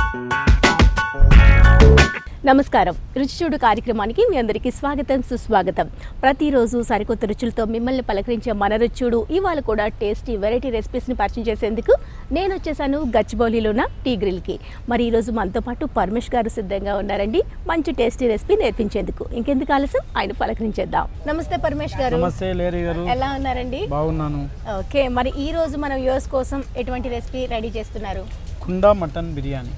నమస్కారం రుచి చూడు కార్యక్రమానికి మీ అందరికీ స్వాగతం సుస్వాగతం ప్రతిరోజు సరికొత్త రుచులతో మిమ్మల్ని పలకరించే మన రుచుడు ఇవాళ కూడా టేస్టీ వెరైటీ రెసిపీస్ని పరిచయం చేసేందుకు నేను వచ్చేసాను గచ్చిబౌలిలోన టీ గ్రిల్కి మరి ఈరోజు మనతో పాటు పరమేష్ గారు సిద్ధంగా ఉన్నారండి మంచి టేస్టీ రెసిపీ నేర్పించేందుకు ఇంకెందుకు ఆలస్యం ఆయన పలకరించేద్దాం నమస్తే పరమేష్ గారు నమస్తే లేరీ గారు ఎలా ఉన్నారండి బాగున్నాను ఓకే మరి ఈ రోజు మనం యూఎస్ కోసం ఎటువంటి రెసిపీ రెడీ చేస్తున్నారు కుండా మటన్ బిర్యానీ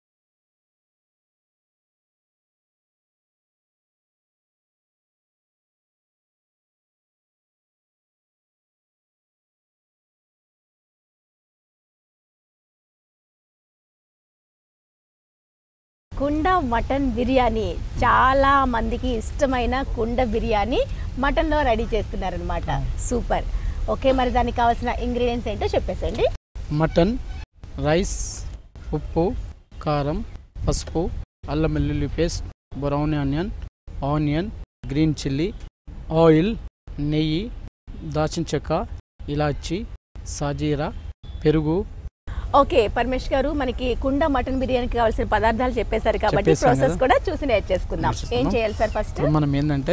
కుండ మటన్ బిర్యానీ చాలా మందికి ఇష్టమైన కుండ బిర్యానీ మటన్లో రెడీ చేస్తున్నారనమాట సూపర్ ఓకే మరి దానికి కావాల్సిన ఇంగ్రీడియంట్స్ ఏంటో చెప్పేసండి మటన్ రైస్ ఉప్పు కారం పసుపు అల్లం వెల్లుల్లి paste brown onion onion green chilli oil నెయ్యి దాచిన చెక్క ఇలాచి సాజీరా పెరుగు ఓకే పరమేష్ గారు మనకి కుండ మటన్ బిర్యానీకి కావాల్సిన పదార్థాలు చెప్పేశారు కాబట్టి చెప్పేశాం ప్రాసెస్ కదా. కూడా చూసి నేర్చేసుకుందాం నేర్చేసుకుందాం. ఏం చేయాలి సార్ ఫస్ట్ ఇప్పుడు మనం ఏంటంటే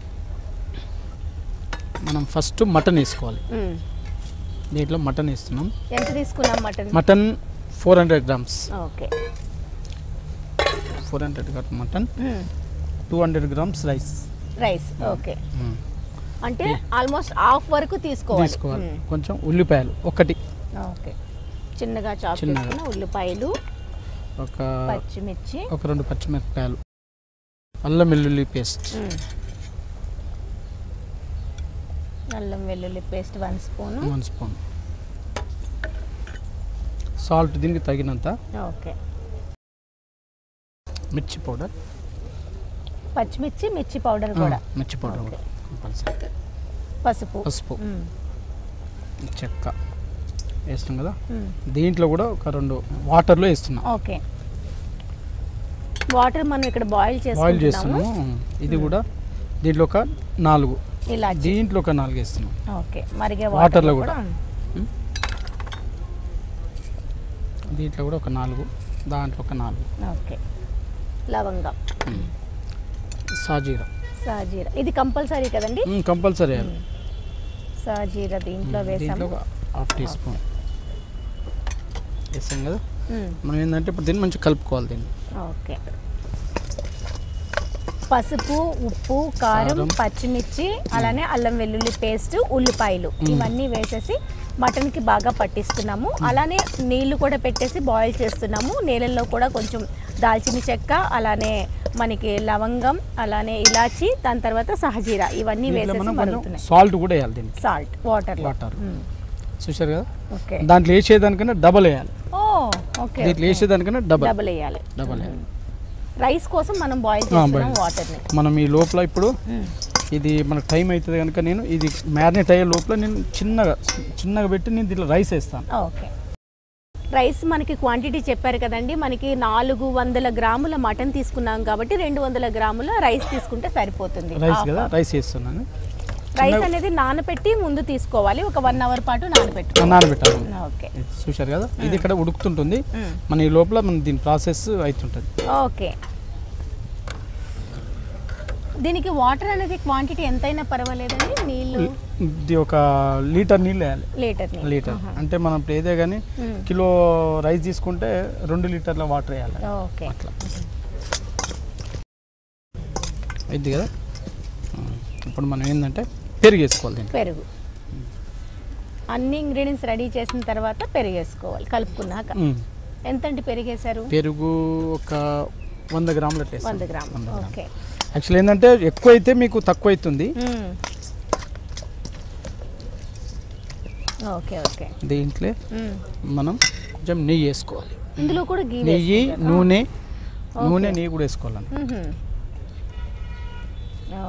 మనం ఫస్ట్ మటన్ వేసుకోవాలి దీంట్లో మటన్ వేస్తున్నాం ఎంత తీసుకున్నాం mutton mutton four hundred grams okay four hundred gram mutton two hundred grams rice rice okay అంటే ఆల్మోస్ట్ హాఫ్ వరకు తీసుకోవాలి తీసుకోవాలి మ్మ్. కొంచెం ఉల్లిపాయలు ఒకటి ఓకే చిన్నగా చాప్ చిన్నగా. చేసుకున్న ఉల్లిపాయలు ఒక పచ్చిమిర్చి ఒక రెండు పచ్చిమిరపకాయలు అల్లం వెల్లుల్లి పేస్ట్ మ్మ్. అల్లం వెల్లుల్లి paste one spoon one spoon salt దీనికి తగినంత ఓకే మిర్చి పౌడర్ పచ్చిమిర్చి మిర్చి పౌడర్ కూడా మిర్చి పౌడర్ ఓకే. కూడా కంపల్సరీ పసుపు పసుపు మ్మ్. చెక్క వేస్తాం కదా మ్మ్. దీంట్లో కూడా ఒక రెండు వాటర్లో వేస్తున్నాం ఓకే వాటర్ మనం ఇక్కడ బాయిల్ బాయిల్ చేసుకుంటున్నాము చేస్తున్నాము ఇది కూడా దీంట్లో ఒక నాలుగు ఇలా దీంట్లో ఒక నాలుగు వేస్తున్నాం ఓకే మరిగే వాటర్లో వాటర్లో కూడా. కూడా దీంట్లో కూడా ఒక నాలుగు దాంట్లో ఒక నాలుగు ఓకే లవంగం సాజీరా సాజీరా ఇది కంపల్సరీ కదండి కంపల్సరీ వేయాలి సాజీరా దీంట్లో దీంట్లో వేసాము ఒక హాఫ్ టీ స్పూన్ వేసాం కదా మ్మ్. మనం ఏంటంటే ఇప్పుడు దీన్ని మంచిగా కలుపుకోవాలి దీన్ని ఓకే పసుపు ఉప్పు కారం కారం. పచ్చిమిర్చి అలానే అల్లం వెల్లుల్లి పేస్ట్ ఉల్లిపాయలు ఇవన్నీ వేసేసి మటన్కి బాగా పట్టిస్తున్నాము అలానే నీళ్లు కూడా పెట్టేసి బాయిల్ చేస్తున్నాము నీళ్ళల్లో కూడా కొంచెం దాల్చిన చెక్క అలానే మనకి లవంగం అలానే ఇలాచి దాని తర్వాత సహజీరా ఇవన్నీ దీంట్లో వేసేసి మనం కొంచెం మరుగుతున్నాయి సాల్ట్ కూడా వేయాలి దీనికి సాల్ట్ వాటర్ వాటర్ చూసారు కదా ఓకే దాంట్లో వేసేదానికన్నా డబల్ వేయాలి ఓ ఓకే దీంట్లో వేసేదానికన్నా డబల్ డబుల్ వేయాలి డబల్ వేయాలి రైస్ కోసం మనం బాయిల్ ఆ, చేస్తున్నాం boil. వాటర్ని మనం ఈ లోపల ఇప్పుడు ఇది మనకు టైం అవుతుంది కనుక నేను ఇది మ్యారినేట్ అయ్యే లోపల నేను చిన్నగా చిన్నగా పెట్టి నేను దీంట్లో రైస్ వేస్తాను ఓకే రైస్ మనకి క్వాంటిటీ చెప్పారు కదండి మనకి నాలుగు వందల గ్రాముల మటన్ తీసుకున్నాం కాబట్టి రెండు వందల గ్రాముల రైస్ తీసుకుంటే సరిపోతుంది రైస్ Half కదా half. రైస్ వేస్తున్నాను రైస్ అనేది నానబెట్టి ముందు తీసుకోవాలి ఒక వన్ అవర్ పాటు నానబెట్టుకోవాలి నానబెట్టాను ఓకే ఇది చూశారు కదా ఇది ఇక్కడ ఉడుకుతుంటుంది మ్మ్. మన ఈ లోపల మన దీని ప్రాసెస్ అవుతుంటుంది ఓకే దీనికి వాటర్ అనేది క్వాంటిటీ ఎంతైనా పర్వాలేదండి నీళ్ళు ఇది ఒక లీటర్ నీళ్ళు వేయాలి లీటర్ నీళ్ళు లీటర్ అంటే మనం ఇప్పుడు ఏదే కానీ మ్మ్. కిలో రైస్ తీసుకుంటే రెండు లీటర్ల వాటర్ వేయాలి ఓకే అట్లా అయింది కదా ఆ, ఇప్పుడు మనం ఏంటంటే పెరుగు వేసుకోవాలి దీంట్లో పెరుగు అన్ని ఇంగ్రీడియంట్స్ రెడీ చేసిన తర్వాత పెరుగు వేసుకోవాలి కలుపుకున్నాక మ్మ్. ఎంతండి పెరిగేశారు పెరుగు ఒక వంద గ్రాములు అట్లా వేస్తాం. వంద గ్రాములు వంద గ్రాములు. ఓకే యాక్చువల్ ఏంటంటే ఎక్కువ అయితే మీకు తక్కువ అవుతుంది మ్మ్. ఓకే ఓకే దీంట్లో మ్మ్. మనం కొంచెం నెయ్యి వేసుకోవాలి ఇందులో కూడా గీ నెయ్యి వేసుకుంటారా? నూనె ఓకే. నూనె నెయ్యి కూడా వేసుకోవాలండి మ్మ్హ్మ్. ఓ.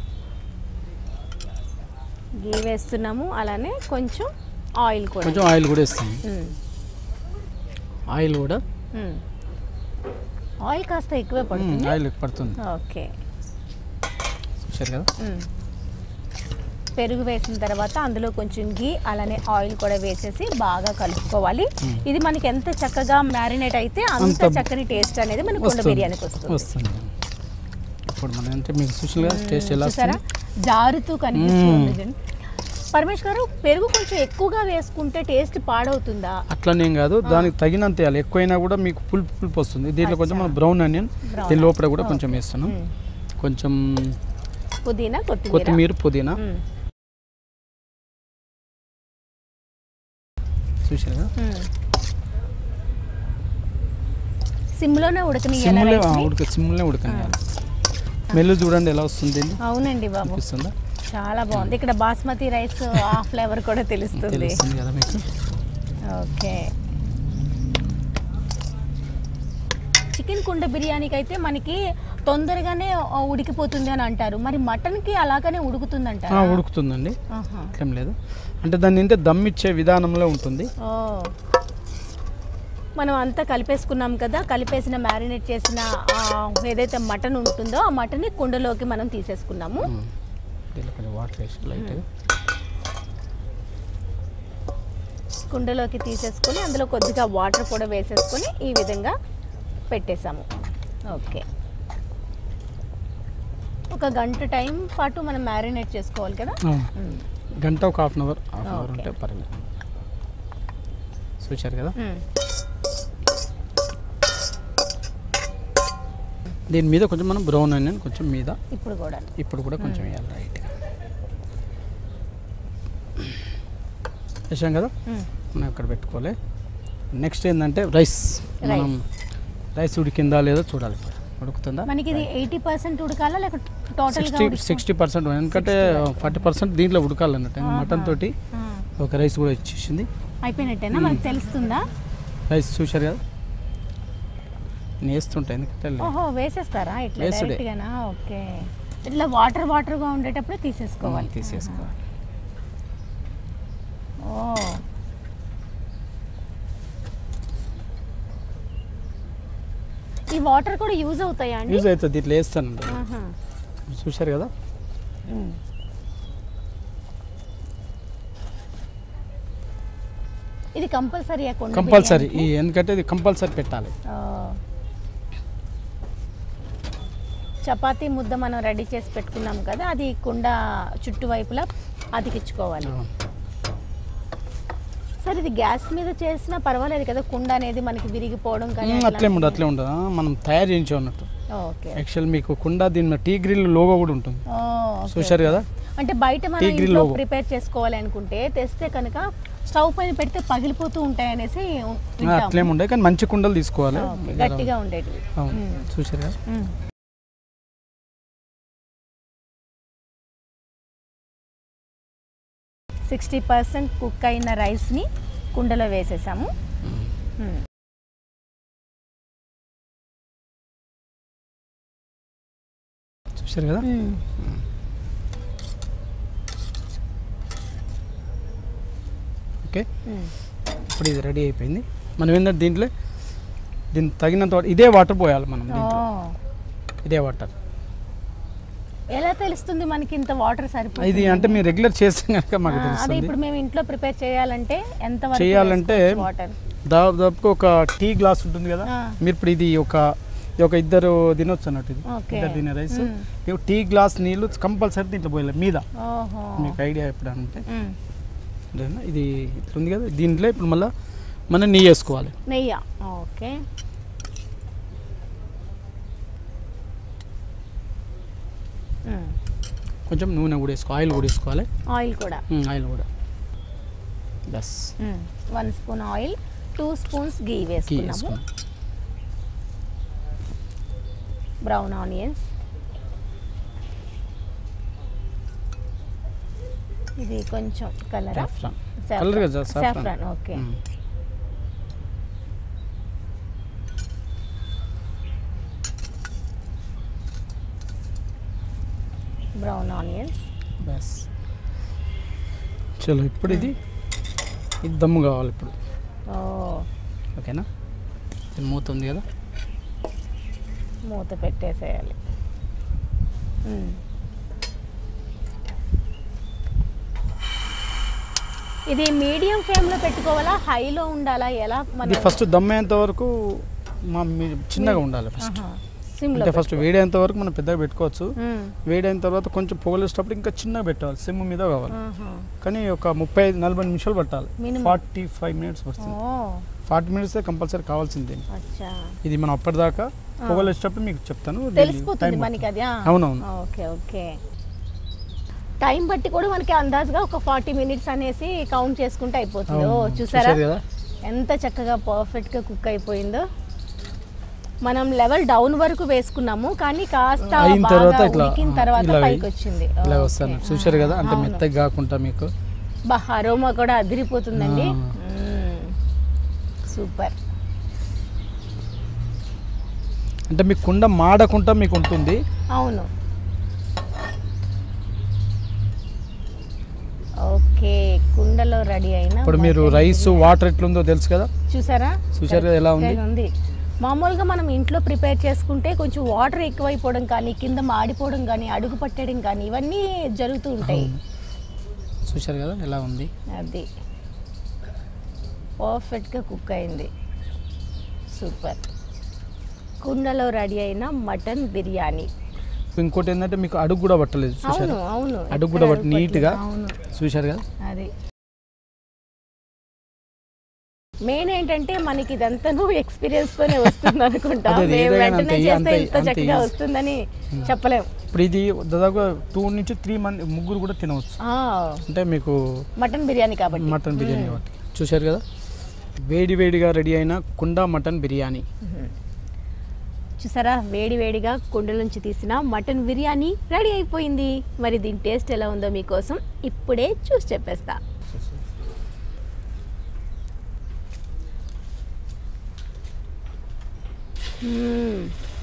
గీ వేస్తున్నాము అలానే కొంచెం ఆయిల్ కూడా కొంచెం ఆయిల్ కూడా వేస్తాం మ్మ్. ఆయిల్ కూడా మ్మ్. ఆయిల్ కాస్త ఎక్కువే మ్మ్, పడుతుంది ఆయిల్ పడుతుంది ఓకే చూశారు కదా మ్మ్. పెరుగు వేసిన తర్వాత అందులో కొంచెం గీ అలానే ఆయిల్ కూడా వేసేసి బాగా కలుపుకోవాలి ఇది మనకి ఎంత చక్కగా మ్యారినేట్ అయితే అంత అంత చక్కని టేస్ట్ అనేది మనకి కుండ వస్తుంది. బిర్యానీకి వస్తుంది వస్తుంది ఇప్పుడు మనం అంటే మీకు చూసిగా టేస్ట్ ఎలా చూసారా వస్తుంది జారుతూ కనిపిస్తుంది చూడండి. పరమేష్ గారు పెరుగు కొంచెం ఎక్కువగా వేసుకుంటే టేస్ట్ పాడవుతుందా అట్లనేం కాదు దానికి తగినంత వేయాలి ఎక్కువైనా కూడా మీకు పులుపు పులుపు వస్తుంది దీంట్లో కొంచెం మనం బ్రౌన్ ఆనియన్ Brown దీని లోపల కూడా కొంచెం వేస్తున్నాం మ్మ్. కొంచెం పుదీనా కొత్తిమీర కొత్తిమీర పుదీనా మ్మ్. చూసారు కదా మ్మ్. సిమ్లోనే ఉడకనియ్యాలా సిమ్లే rice ని? ఉడక సిమ్లే ఉడకనియాలి స్మెల్ చూడండి ఎలా వస్తుంది దీన్ని అవునండి బాబు అనిపిస్తుందా చాలా బాగుంది ఇక్కడ బాస్మతి రైస్ ఆ ఫ్లేవర్ కూడా తెలుస్తుంది తెలుస్తుంది కదా మీకు ఓకే చికెన్ కుండ బిర్యానీకి అయితే మనకి తొందరగానే ఆ, ఉడికిపోతుంది అని అంటారు మరి మటన్కి అలాగనే ఉడుకుతుంది ఆ, అంటారా ఉడుకుతుందండి ఆహా. అట్లేం లేదు అంటే దాన్ని ఏంటంటే దమ్ ఇచ్చే విధానంలో ఉంటుంది ఓ మనం అంతా కలిపేసుకున్నాం కదా కలిపేసిన మ్యారినేట్ చేసిన ఆ, ఏదైతే మటన్ ఉంటుందో ఆ మటన్ని కుండలోకి మనం తీసేసుకున్నాము మ్మ్. దీంట్లో కొంచెం వాటర్ వేసి లైట్గా కుండలోకి తీసేసుకొని అందులో కొద్దిగా వాటర్ కూడా వేసేసుకొని ఈ విధంగా పెట్టేసాము ఓకే ఒక గంట టైం పాటు మనం మ్యారినేట్ చేసుకోవాలి కదా ఆ, మ్మ్. గంట ఒక half an hour half an hour okay. ఉంటే పర్లేదు చూశారు కదా మ్మ్. దీని మీద కొంచెం మనం బ్రౌన్ ఆనియన్ కొంచెం మీద ఇప్పుడు కూడా ఇప్పుడు కూడా కొంచెం వేయాలి రైట్గా వేసాం కదా మ్మ్. మనం ఇక్కడ పెట్టుకోవాలి నెక్స్ట్ ఏంటంటే రైస్ మనం రైస్ ఉడికిందా లేదో చూడాలి ఇప్పుడు ఉడుకుతుందా మనకి ఇది ఎయిటీ పర్సెంట్ ఉడకాలా లేక టోటల్గా సిక్స్టీ సిక్స్టీ పర్సెంట్ ఎందుకంటే ఫార్టీ పర్సెంట్ దీంట్లో ఉడకాలన్నట్టు మటన్ తోటి ఒక రైస్ కూడా ఇచ్చేసింది అయిపోయినట్టేనా మనకు తెలుస్తుందా రైస్ చూశారు కదా నేను వేస్తుంటా ఎందుకంటే లే- ఓహో వేసేస్తారా ఇట్లా వేసుడే. డైరెక్ట్గానా ఓకే ఇట్లా వాటర్ వాటర్గా ఉండేటప్పుడు తీసేసుకోవాలి తీసేసుకోవాలి ఓ ఈ వాటర్ కూడా యూజ్ అవుతాయా అండి యూజ్ అవుతుంది ఇట్లా వేస్తానండి ఆహా. చూశారు కదా ఉమ్. ఇది కంపల్సరీ కంపల్సరీ ఈ ఎందుకంటే ఇది కంపల్సరీ పెట్టాలి చపాతీ ముద్ద మనం రెడీ చేసి పెట్టుకున్నాం కదా అది కుండ చుట్టువైపులా అతికించుకోవాలి అవును. సరే ఇది గ్యాస్ మీద చేసినా పర్వాలేదు కదా కుండ అనేది మనకి విరిగిపోవడం కానీ ఉమ్, అట్లే ఉండదు అట్లే ఉండదు ఆ, మనం తయారు చేయించే ఉన్నట్టు ఓకే యాక్చువల్ మీకు కుండ దీని మీద టీ గ్రిల్ లోగో కూడా ఉంటుంది ఓ, ఓకే. చూశారు కదా అంటే బయట మనం టీ గ్రిల్ ఇంట్లో లోగో. ప్రిపేర్ చేసుకోవాలి అనుకుంటే తెస్తే కనుక స్టవ్ పైన పెడితే పగిలిపోతూ ఉంటాయి అనేసి ఆ, అట్లేం ఉండే కానీ మంచి కుండలు తీసుకోవాలి గట్టిగా ఉండేటివి అవును ఉమ్. చూశారు కదా ఉమ్. సిక్స్టీ పర్సెంట్ కుక్ అయిన రైస్ని కుండలో వేసేసాము ఉమ్. చూశారు కదా ఉమ్. ఓకే ఉమ్. ఇప్పుడు ఇది రెడీ అయిపోయింది మనం ఏంటంటే దీంట్లో దీనికి తగినంత వాటర్ ఇదే వాటర్ పోయాలి మనం ఓ. దీంట్లో ఇదే వాటర్ ఎలా తెలుస్తుంది మనకి ఇంత వాటర్ సరిపోతుంది ఇది అంటే మీరు రెగ్యులర్ చేస్తే కనుక మాకు ఆ, అదే తెలుస్తుంది ఇప్పుడు మేము ఇంట్లో ప్రిపేర్ చేయాలంటే ఎంత చేయాలంటే వాటర్ దాదాపు ఒక టీ గ్లాస్ ఉంటుంది కదా ఆ. మీరు ఇప్పుడు ఇది ఒక ఇది ఒక ఇద్దరు తినొచ్చు అన్నట్టు ఇది ఓకే. ఇద్దరు తినే రైస్ మ్మ్. ఇవి టీ గ్లాస్ నీళ్ళు కంపల్సరీ దీంట్లో పోయాలి మీద ఓహో మీకు ఐడియా ఎప్పుడంటే ఉమ్. అదేనా? ఇది ఇట్లా ఉంది కదా దీంట్లో ఇప్పుడు మళ్ళీ మనం నెయ్యి వేసుకోవాలి నెయ్యి ఓకే ఉమ్. కొంచెం నూనె కూడా వేసుకో ఆయిల్ కూడా వేసుకోవాలి ఆయిల్ కూడా మ్మ్, ఆయిల్ కూడా బస్ one spoon oil two spoons ghee ghee వేసుకున్నాము వేసుకున్నాం బ్రౌన్ ఆనియన్స్ ఇది కొంచెం కలర్ సాఫ్రాన్ కలర్ కదా సాఫ్రాన్ సాఫ్రాన్ ఓకే మ్మ్. బ్రౌన్ ఆనియన్స్ బస్ చలో ఇప్పుడు ఇది ఇది దమ్ము కావాలి ఇప్పుడు ఓ ఓకేనా ఇది మూత ఉంది కదా మూత పెట్టేసేయాలి మ్మ్. ఇది మీడియం ఫ్లేమ్ లో పెట్టుకోవాలా హైలో ఉండాలా ఎలా మన ఇది ఫస్ట్ దమ్ అయ్యేంత వరకు మా మీ- చిన్నగా ఉండాలి ఫస్ట్ సిమ్ లో అంటే ఫస్ట్ వేడి అయ్యేంత వరకు మనం పెద్దగా పెట్టుకోవచ్చు మ్మ్. వేడి అయిన తర్వాత కొంచెం పొగలేసేటప్పుడు ఇంకా చిన్నగా పెట్టాలి సిమ్ మీద కావాలి ఆహా. కానీ ఒక ముప్పై ఐదు నలభై నిమిషాలు పట్టాలి Minimum. ఫార్టీ ఫైవ్ మినిట్స్ ఓ వస్తుంది ఫార్టీ మినిట్స్ కంపల్సరీ కావాల్సిందే అచ్చా ఇది మనం అప్పటిదాకా పొగలేసేటప్పుడు మీకు చెప్తాను దీన్ని తెలిసిపోతుంది time మనకి అది ఆ? అవునవును ఓకే ఓకే టైం బట్టి కూడా మనకి అందాజుగా ఒక ఫార్టీ మినిట్స్ అనేసి కౌంట్ చేసుకుంటే అయిపోతుంది ఓ అవును. చూసారా చూశారు కదా ఎంత చక్కగా పర్ఫెక్ట్గా కుక్ అయిపోయిందో మనం లెవెల్ డౌన్ వరకు వేసుకున్నాము కానీ కాస్త అయిన బాగా తర్వాత ఇట్లా, ఉడికిన తర్వాత ఇలా పైకి వచ్చింది ఇలా ఓకే. వస్తాను చూశారు కదా అంటే అవును. మెత్తగా కాకుండా మీకు బా అరోమా కూడా అదిరిపోతుందండి ఆ. మ్మ్. సూపర్ అంటే మీకు కుండ మాడకుండా మీకు ఉంటుంది అవును ఓకే కుండలో రెడీ అయిన ఇప్పుడు మీరు మటన్ రైస్ బిర్యానీ. వాటర్ ఎట్లుందో తెలుసు కదా చూసారా చూసారు కదా ఎలా ఉంది? కరెక్ట్గా ఉంది మామూలుగా మనం ఇంట్లో ప్రిపేర్ చేసుకుంటే కొంచెం వాటర్ ఎక్కువైపోవడం కానీ కింద మాడిపోవడం కానీ అడుగు పట్టడం కానీ ఇవన్నీ జరుగుతూ ఉంటాయి చూశారు కదా ఎలా ఉంది అది పర్ఫెక్ట్గా కుక్ అయింది సూపర్ కుండలో రెడీ అయిన మటన్ బిర్యానీ ఇంకోటి ఏంటంటే మీకు అడుగు కూడా పట్టలేదు అవును చూశారు అవును అడుగు కూడా ఎక్కడ పట్టి నీట్గా అవును చూశారు కదా అది మెయిన్ ఏంటంటే మనకి ఇదంతాను ఎక్స్పీరియన్స్ తోనే వస్తుంది అనుకుంటా అదే, మేము ఏదైనా వెంటనే అంతే, చేస్తే అంతే, ఇంత అంతే చక్కగా easy. వస్తుందని చెప్పలేం ఇప్పుడు ఇది దాదాపు టూ నుంచి త్రీ మంది ముగ్గురు కూడా తినవచ్చు ఆ, అంటే మీకు మటన్ బిర్యానీ కాబట్టి మటన్ బిర్యానీ కాబట్టి చూశారు కదా వేడి వేడిగా రెడీ అయిన కుండ మటన్ బిర్యానీ చూసారా వేడి వేడిగా కుండ నుంచి తీసిన మటన్ బిర్యానీ రెడీ అయిపోయింది మరి దీని టేస్ట్ ఎలా ఉందో మీకోసం ఇప్పుడే చూసి చెప్పేస్తా మ్మ్.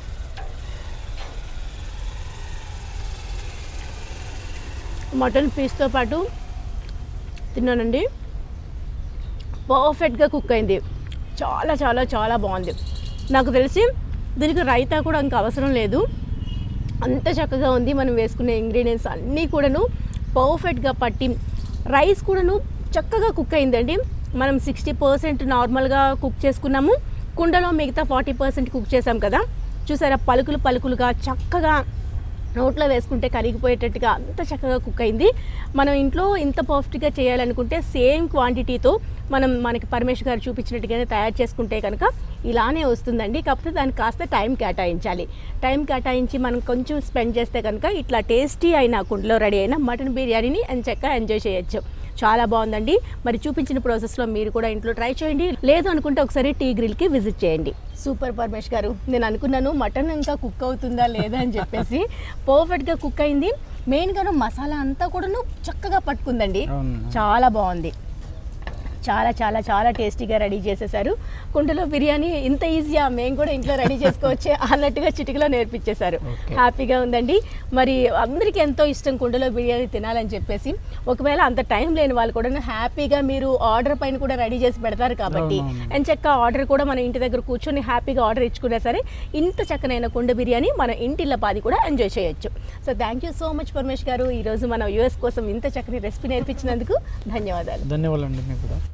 మటన్ పీస్తో పాటు తిన్నానండి పర్ఫెక్ట్గా కుక్ అయింది చాలా చాలా చాలా బాగుంది నాకు తెలిసి దీనికి రైతా కూడా ఇంకా అవసరం లేదు అంత చక్కగా ఉంది మనం వేసుకునే ఇంగ్రీడియంట్స్ అన్నీ కూడాను పర్ఫెక్ట్గా పట్టి రైస్ కూడాను చక్కగా కుక్ అయిందండి మనం సిక్స్టీ పర్సెంట్ నార్మల్గా కుక్ చేసుకున్నాము కుండలో మిగతా ఫార్టీ పర్సెంట్ కుక్ చేసాం కదా చూసారా పలుకులు పలుకులుగా చక్కగా నోట్లో వేసుకుంటే కరిగిపోయేటట్టుగా అంత చక్కగా కుక్ అయింది మనం ఇంట్లో ఇంత పర్ఫెక్ట్గా చేయాలనుకుంటే సేమ్ క్వాంటిటీతో మనం మనకి పరమేశ్వర్ గారు చూపించినట్టుగానే తయారు చేసుకుంటే కనుక ఇలానే వస్తుందండి కాకపోతే దానికి కాస్త టైం కేటాయించాలి టైం కేటాయించి మనం కొంచెం స్పెండ్ చేస్తే కనుక ఇట్లా టేస్టీ అయిన కుండలో రెడీ అయిన మటన్ బిర్యానీని చక్కగా ఎంజాయ్ చేయొచ్చు చాలా బాగుందండి మరి చూపించిన ప్రాసెస్లో మీరు కూడా ఇంట్లో ట్రై చేయండి లేదు అనుకుంటే ఒకసారి టీ గ్రిల్కి విజిట్ చేయండి సూపర్ పరమేష్ గారు నేను అనుకున్నాను మటన్ ఇంకా కుక్ అవుతుందా లేదా అని చెప్పేసి పర్ఫెక్ట్గా కుక్ అయింది మెయిన్గాను మసాలా అంతా కూడాను చక్కగా పట్టుకుందండి అవును. చాలా బాగుంది చాలా చాలా చాలా టేస్టీగా రెడీ చేసేసారు కుండలో బిర్యానీ ఇంత ఈజీయా మేము కూడా ఇంట్లో రెడీ చేసుకోవచ్చే అన్నట్టుగా చిటికలో నేర్పించేశారు Okay. హ్యాపీగా ఉందండి మరి అందరికీ ఎంతో ఇష్టం కుండలో బిర్యానీ తినాలని చెప్పేసి ఒకవేళ అంత టైం లేని వాళ్ళు కూడా హ్యాపీగా మీరు ఆర్డర్ పైన కూడా రెడీ చేసి పెడతారు కాబట్టి అవునవును. అండ్ చక్క ఆర్డర్ కూడా మన ఇంటి దగ్గర కూర్చొని హ్యాపీగా ఆర్డర్ ఇచ్చుకున్నా సరే ఇంత చక్కనైన కుండ బిర్యానీ మన ఇంటిల్ల పాది కూడా ఎంజాయ్ చేయొచ్చు so thank you so much Paramesh garu ఈరోజు మన యూఎస్ కోసం ఇంత చక్కని రెసిపీ నేర్పించినందుకు ధన్యవాదాలు ధన్యవాదాలు అండి మీకు కూడా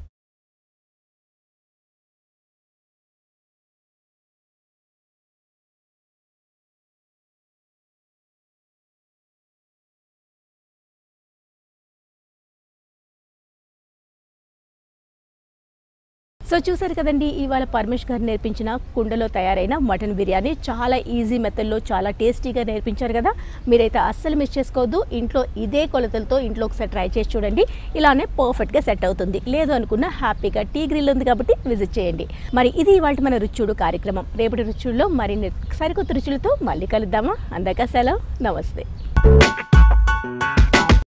సో చూసారు కదండి ఇవాళ పరమేష్ గారు నేర్పించిన కుండలో తయారైన మటన్ బిర్యానీ చాలా ఈజీ మెథడ్లో చాలా టేస్టీగా నేర్పించారు కదా మీరైతే అస్సలు మిస్ చేసుకోవద్దు ఇంట్లో ఇదే కొలతలతో ఇంట్లో ఒకసారి ట్రై చేసి చూడండి ఇలానే పర్ఫెక్ట్గా సెట్ అవుతుంది లేదు అనుకున్న హ్యాపీగా టీ గ్రిల్ ఉంది కాబట్టి విజిట్ చేయండి మరి ఇది ఇవాళ మన రుచుడు కార్యక్రమం రేపటి రుచుల్లో మరిన్ని సరికొత్త రుచులతో మళ్ళీ కలుద్దామా అందాక సెలవు నమస్తే